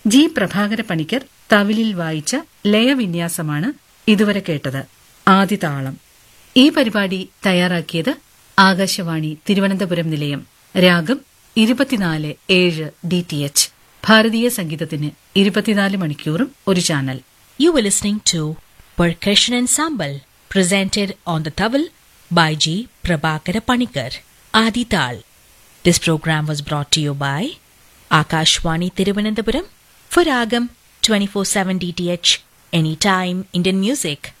G Prabhakara Panicker തവിലിൽ വായിച്ച ലയവിന്യാസമാണ് ഇതുവരെ കേട്ടത് ആദിതാളം ഈ പരിപാടി തയ്യാറാക്കിയത് ആകാശവാണി തിരുവനന്തപുരം നിലയം രാഗം ഇരുപത്തിനാല് ഏഴ് ഡി ടി എച്ച് ഭാരതീയ സംഗീതത്തിന് ഇരുപത്തിനാല് മണിക്കൂറും ഒരു channel You were listening to Percussion Ensemble presented on the tawil by G. Prabhakara Panikar, Adi Tal. This program was brought to you by Akashwani Tiruvananthapuram for Ragam 24/7 DTH Anytime Indian Music.